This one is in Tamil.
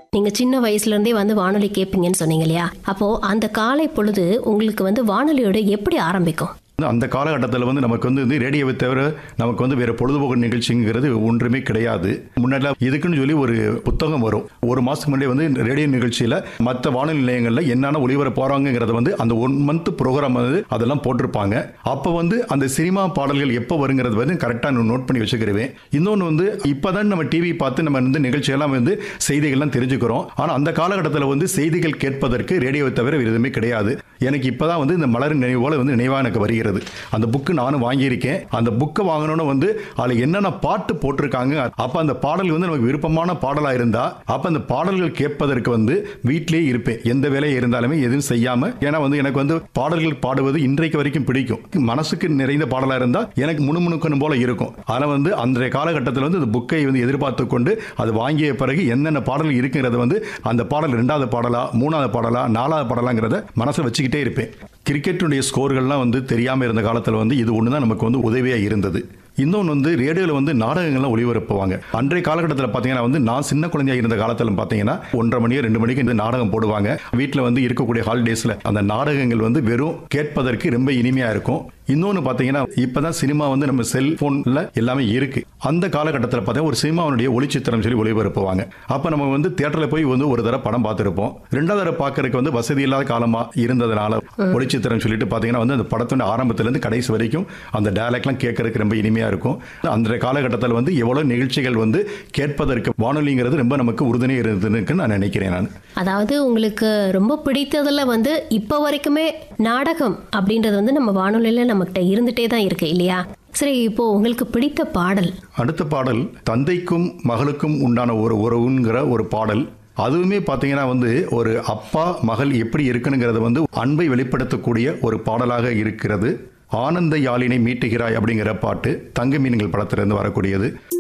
நீங்க சின்ன வயசுல இருந்தே வந்து வானொலி கேட்பீங்கன்னு சொன்னீங்க இல்லையா அப்போ அந்த காலை பொழுது உங்களுக்கு வந்து வானொலியோட எப்படி ஆரம்பிக்கும் அந்த காலகட்டத்தில் வந்து நமக்கு வந்து வந்து ரேடியோவை தவிர நமக்கு வந்து வேற பொழுதுபோக்கு நிகழ்ச்சிங்கிறது ஒன்றுமே கிடையாது முன்னாடி இதுக்குன்னு சொல்லி ஒரு புத்தகம் வரும் ஒரு மாசத்துக்கு முன்னாடி வந்து ரேடியோ நிகழ்ச்சியில் மற்ற வானொலி நிலையங்களில் என்னென்ன ஒளிபர போறாங்கிறத வந்து அந்த ஒன் மந்த் ப்ரோக்ராம் வந்து அதெல்லாம் போட்டிருப்பாங்க அப்போ வந்து அந்த சினிமா பாடல்கள் எப்போ வருங்கிறது வந்து கரெக்டாக நோட் பண்ணி வச்சுக்கிருவேன் இன்னொன்று வந்து இப்போதான் நம்ம டிவி பார்த்து நம்ம வந்து நிகழ்ச்சியெல்லாம் வந்து செய்திகள்லாம் தெரிஞ்சுக்கிறோம் ஆனால் அந்த காலகட்டத்தில் வந்து செய்திகள் கேட்பதற்கு ரேடியோவை தவிர வேறு எதுவுமே கிடையாது எனக்கு இப்போதான் வந்து இந்த மலர் நினைவோல வந்து நினைவாக எனக்கு வருகிறது அந்த புக்கு நானும் வாங்கியிருக்கேன் அந்த புக்கை வாங்கணும்னு வந்து அதில் என்னென்ன பாட்டு போட்டிருக்காங்க அப்போ அந்த பாடல் வந்து நமக்கு விருப்பமான பாடலாக இருந்தா அப்போ அந்த பாடல்கள் கேட்பதற்கு வந்து வீட்டிலேயே இருப்பேன் எந்த வேலையை இருந்தாலுமே எதுவும் செய்யாம ஏன்னா வந்து எனக்கு வந்து பாடல்கள் பாடுவது இன்றைக்கு வரைக்கும் பிடிக்கும் மனசுக்கு நிறைந்த பாடலாக இருந்தால் எனக்கு முணுமுணுக்கணும் போல இருக்கும் ஆனால் வந்து அன்றைய காலகட்டத்தில் வந்து இந்த புக்கை வந்து எதிர்பார்த்து கொண்டு அது வாங்கிய பிறகு என்னென்ன பாடல் இருக்குங்கிறத வந்து அந்த பாடல் ரெண்டாவது பாடலா மூணாவது பாடலா நாலாவது பாடலாங்கிறத மனசில் வச்சுக்கிட்டே இருப்பேன் கிரிக்கெட்டுடைய ஸ்கோர்கள்லாம் வந்து தெரியாமல் இருந்த காலத்தில் வந்து இது ஒன்று தான் நமக்கு வந்து உதவியாக இருந்தது இன்னொன்று வந்து ரேடியோவில் வந்து நாடகங்கள்லாம் ஒளிபரப்புவாங்க அன்றைய காலகட்டத்தில் பார்த்தீங்கன்னா வந்து நான் சின்ன குழந்தையா இருந்த காலத்தில் பார்த்தீங்கன்னா ஒன்றரை மணியோ ரெண்டு மணிக்கு இந்த நாடகம் போடுவாங்க வீட்டில் வந்து இருக்கக்கூடிய ஹாலிடேஸில் அந்த நாடகங்கள் வந்து வெறும் கேட்பதற்கு ரொம்ப இனிமையாக இருக்கும் இன்னொன்று பார்த்தீங்கன்னா இப்போ தான் சினிமா வந்து நம்ம செல்ஃபோனில் எல்லாமே இருக்கு அந்த காலகட்டத்தில் பார்த்தீங்கன்னா ஒரு சினிமாவுடைய ஒளிச்சித்திரம் சொல்லி ஒளிபரப்புவாங்க அப்போ நம்ம வந்து தியேட்டரில் போய் வந்து ஒரு தடவை படம் பார்த்துருப்போம் ரெண்டாவது தடவை பார்க்கறதுக்கு வந்து வசதி இல்லாத காலமாக இருந்ததுனால ஒளிச்சித்திரம் சொல்லிட்டு பார்த்தீங்கன்னா வந்து அந்த படத்தோட ஆரம்பத்திலேருந்து கடைசி வரைக்கும் அந்த டயலாக்லாம் கேட்கறதுக்கு ரொம்ப இனிமையாக இருக்கும் அந்த காலகட்டத்தில் வந்து எவ்வளோ நிகழ்ச்சிகள் வந்து கேட்பதற்கு வானொலிங்கிறது ரொம்ப நமக்கு உறுதுணையாக இருந்ததுன்னு நான் நினைக்கிறேன் நான் அதாவது உங்களுக்கு ரொம்ப பிடித்ததுல வந்து இப்போ வரைக்குமே நாடகம் அப்படின்றது வந்து நம்ம வானொலியில நம்மகிட்ட இருந்துட்டே தான் இருக்கு இல்லையா சரி இப்போ உங்களுக்கு பிடித்த பாடல் அடுத்த பாடல் தந்தைக்கும் மகளுக்கும் உண்டான ஒரு உறவுங்கிற ஒரு பாடல் அதுவுமே பார்த்தீங்கன்னா வந்து ஒரு அப்பா மகள் எப்படி இருக்கணுங்கிறத வந்து அன்பை வெளிப்படுத்தக்கூடிய ஒரு பாடலாக இருக்கிறது ஆனந்த யாழினை மீட்டுகிறாய் அப்படிங்கிற பாட்டு தங்க மீன்கள் படத்திலிருந்து வரக்கூடியது